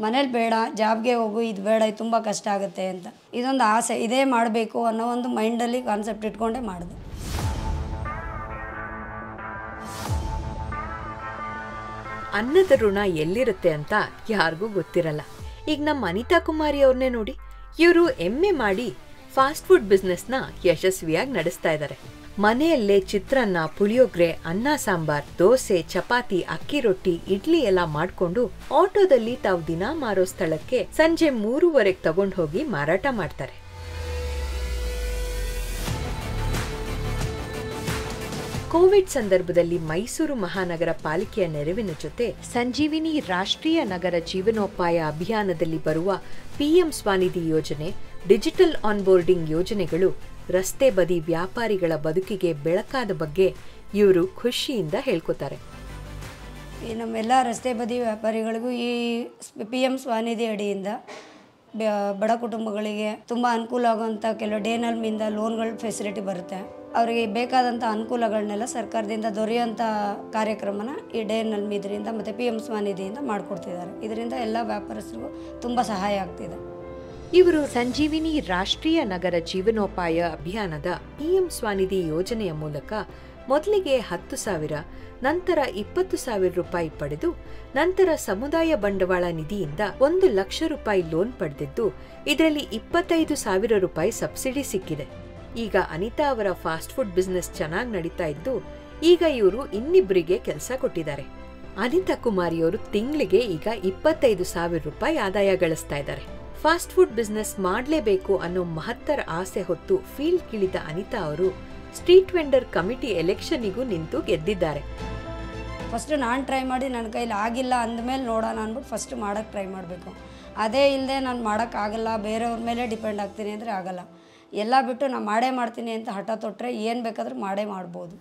ಮನೇಲಿ ಬೇಡ ಜಾಬ್ಗೆ ಹೋಗು ಇದು ಬೇಡ ಇದು ತುಂಬ ಕಷ್ಟ ಆಗುತ್ತೆ ಅಂತ ಇದೊಂದು ಆಸೆ ಇದೇ ಮಾಡಬೇಕು ಅನ್ನೋ ಒಂದು ಮೈಂಡಲ್ಲಿ ಕಾನ್ಸೆಪ್ಟ್ ಇಟ್ಕೊಂಡೇ ಮಾಡಿದೆ ಅನ್ನದ ಋಣ ಎಲ್ಲಿರುತ್ತೆ ಅಂತ ಯಾರಿಗೂ ಗೊತ್ತಿರಲ್ಲ ಈಗ ನಮ್ಮ ಅನಿತಾ ಕುಮಾರಿ ಅವ್ರನ್ನೇ ನೋಡಿ ಇವರು ಎಮ್ಮೆ ಮಾಡಿ ಫಾಸ್ಟ್ ಫುಡ್ ಬಿಸ್ನೆಸ್ನ ಯಶಸ್ವಿಯಾಗಿ ನಡೆಸ್ತಾ ಇದ್ದಾರೆ ಮನೆಯಲ್ಲೇ ಚಿತ್ರಾನ್ನ ಪುಳಿಯೋಗ್ರೆ ಅನ್ನ ಸಾಂಬಾರ್ ದೋಸೆ ಚಪಾತಿ ಅಕ್ಕಿ ರೊಟ್ಟಿ ಇಡ್ಲಿ ಎಲ್ಲ ಮಾಡ್ಕೊಂಡು ಆಟೋದಲ್ಲಿ ತಾವು ದಿನ ಮಾರೋ ಸ್ಥಳಕ್ಕೆ ಸಂಜೆ ಮೂರುವರೆಗೆ ತಗೊಂಡು ಹೋಗಿ ಮಾರಾಟ ಮಾಡ್ತಾರೆ ಕೋವಿಡ್ ಸಂದರ್ಭದಲ್ಲಿ ಮೈಸೂರು ಮಹಾನಗರ ಪಾಲಿಕೆಯ ನೆರವಿನ ಜೊತೆ ಸಂಜೀವಿನಿ ರಾಷ್ಟ್ರೀಯ ನಗರ ಜೀವನೋಪಾಯ ಅಭಿಯಾನದಲ್ಲಿ ಬರುವ ಪಿಎಂ ಸ್ವಾನಿಧಿ ಯೋಜನೆ ಡಿಜಿಟಲ್ ಆನ್ಬೋರ್ಡಿಂಗ್ ಯೋಜನೆಗಳು ರಸ್ತೆ ಬದಿ ವ್ಯಾಪಾರಿಗಳ ಬದುಕಿಗೆ ಬೆಳಕಾದ ಬಗ್ಗೆ ಇವರು ಖುಷಿಯಿಂದ ಹೇಳ್ಕೊತಾರೆ ಈ ನಮ್ಮೆಲ್ಲ ರಸ್ತೆ ಬದಿ ವ್ಯಾಪಾರಿಗಳಿಗೂ ಈ ಪಿ ಎಮ್ ಸ್ವಾನಿಧಿ ಅಡಿಯಿಂದ ಬ- ಬಡ ಕುಟುಂಬಗಳಿಗೆ ತುಂಬ ಅನುಕೂಲ ಆಗುವಂಥ ಕೆಲವು ಡೇನಲ್ಮಿಂದ ಲೋನ್ಗಳ ಫೆಸಿಲಿಟಿ ಬರುತ್ತೆ ಅವರಿಗೆ ಬೇಕಾದಂಥ ಅನುಕೂಲಗಳನ್ನೆಲ್ಲ ಸರ್ಕಾರದಿಂದ ದೊರೆಯುವಂಥ ಕಾರ್ಯಕ್ರಮನ ಈ ಡೇನಲ್ಮಿ ಇದರಿಂದ ಮತ್ತು ಪಿ ಎಮ್ ಸ್ವಾನಿಧಿಯಿಂದ ಮಾಡಿಕೊಡ್ತಿದ್ದಾರೆ ಇದರಿಂದ ಎಲ್ಲ ವ್ಯಾಪಾರಸ್ಥರಿಗೂ ತುಂಬ ಸಹಾಯ ಆಗ್ತಿದೆ ಇವರು ಸಂಜೀವಿನಿ ರಾಷ್ಟ್ರೀಯ ನಗರ ಜೀವನೋಪಾಯ ಅಭಿಯಾನದ ಪಿಎಂ ಸ್ವಾನಿಧಿ ಯೋಜನೆಯ ಮೂಲಕ ಮೊದಲಿಗೆ ಹತ್ತು ಸಾವಿರ ನಂತರ ಇಪ್ಪತ್ತು ಸಾವಿರ ರೂಪಾಯಿ ಪಡೆದು ನಂತರ ಸಮುದಾಯ ಬಂಡವಾಳ ನಿಧಿಯಿಂದ ಒಂದು ಲಕ್ಷ ರೂಪಾಯಿ ಲೋನ್ ಪಡೆದಿದ್ದು ಇದರಲ್ಲಿ ಇಪ್ಪತ್ತೈದು ಸಾವಿರ ರೂಪಾಯಿ ಸಬ್ಸಿಡಿ ಸಿಕ್ಕಿದೆ ಈಗ ಅನಿತಾ ಅವರ ಫಾಸ್ಟ್ ಫುಡ್ ಬಿಸ್ನೆಸ್ ಚೆನ್ನಾಗಿ ನಡೀತಾ ಇದ್ದು ಈಗ ಇವರು ಇನ್ನಿಬ್ಬರಿಗೆ ಕೆಲಸ ಕೊಟ್ಟಿದ್ದಾರೆ ಅನಿತಾ ಕುಮಾರಿಯವರು ತಿಂಗಳಿಗೆ ಈಗ ಇಪ್ಪತ್ತೈದು ಸಾವಿರ ರೂಪಾಯಿ ಆದಾಯ ಗಳಿಸ್ತಾ ಇದ್ದಾರೆ ಫಾಸ್ಟ್ ಫುಡ್ ಬಿಸ್ನೆಸ್ ಮಾಡಲೇಬೇಕು ಅನ್ನೋ ಮಹತ್ತರ ಆಸೆ ಹೊತ್ತು ಫೀಲ್ಡ್ ಕಿಳಿದ ಅನಿತಾ ಅವರು ಸ್ಟ್ರೀಟ್ ವೆಂಡರ್ ಕಮಿಟಿ ಎಲೆಕ್ಷನ್ನಿಗೂ ನಿಂತು ಗೆದ್ದಿದ್ದಾರೆ ಫಸ್ಟು ನಾನು ಟ್ರೈ ಮಾಡಿ ನನ್ನ ಕೈಲಿ ಆಗಿಲ್ಲ ಅಂದಮೇಲೆ ನೋಡೋಣ ಅಂದ್ಬಿಟ್ಟು ಫಸ್ಟ್ ಮಾಡೋಕ್ಕೆ ಟ್ರೈ ಮಾಡಬೇಕು ಅದೇ ಇಲ್ಲದೆ ನಾನು ಮಾಡೋಕ್ಕಾಗಲ್ಲ ಬೇರೆಯವ್ರ ಮೇಲೆ ಡಿಪೆಂಡ್ ಆಗ್ತೀನಿ ಅಂದರೆ ಆಗಲ್ಲ ಎಲ್ಲ ಬಿಟ್ಟು ನಾನು ಮಾಡೇ ಮಾಡ್ತೀನಿ ಅಂತ ಹಠ ತೊಟ್ಟರೆ ಏನು ಬೇಕಾದರೂ ಮಾಡೇ ಮಾಡ್ಬೋದು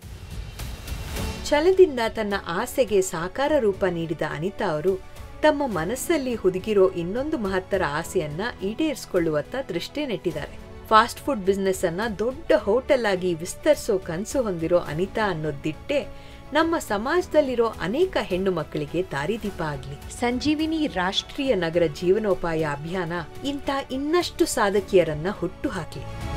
ಛಲದಿಂದ ತನ್ನ ಆಸೆಗೆ ಸಾಕಾರ ರೂಪ ನೀಡಿದ ಅನಿತಾ ಅವರು ತಮ್ಮ ಮನಸ್ಸಲ್ಲಿ ಹುದುಗಿರೋ ಇನ್ನೊಂದು ಮಹತ್ತರ ಆಸೆಯನ್ನ ಈಡೇರಿಸಿಕೊಳ್ಳುವತ್ತ ದೃಷ್ಟಿ ನೆಟ್ಟಿದ್ದಾರೆ ಫಾಸ್ಟ್ ಫುಡ್ ಬಿಸ್ನೆಸ್ ಅನ್ನ ದೊಡ್ಡ ಹೋಟೆಲ್ ಆಗಿ ವಿಸ್ತರಿಸೋ ಕನಸು ಹೊಂದಿರೋ ಅನಿತಾ ಅನ್ನೋದಿಟ್ಟೆ ನಮ್ಮ ಸಮಾಜದಲ್ಲಿರೋ ಅನೇಕ ಹೆಣ್ಣು ಮಕ್ಕಳಿಗೆ ದಾರಿದೀಪ ಆಗ್ಲಿ ಸಂಜೀವಿನಿ ರಾಷ್ಟ್ರೀಯ ನಗರ ಜೀವನೋಪಾಯ ಅಭಿಯಾನ ಇಂಥ ಇನ್ನಷ್ಟು ಸಾಧಕಿಯರನ್ನ ಹುಟ್ಟು ಹಾಕಲಿ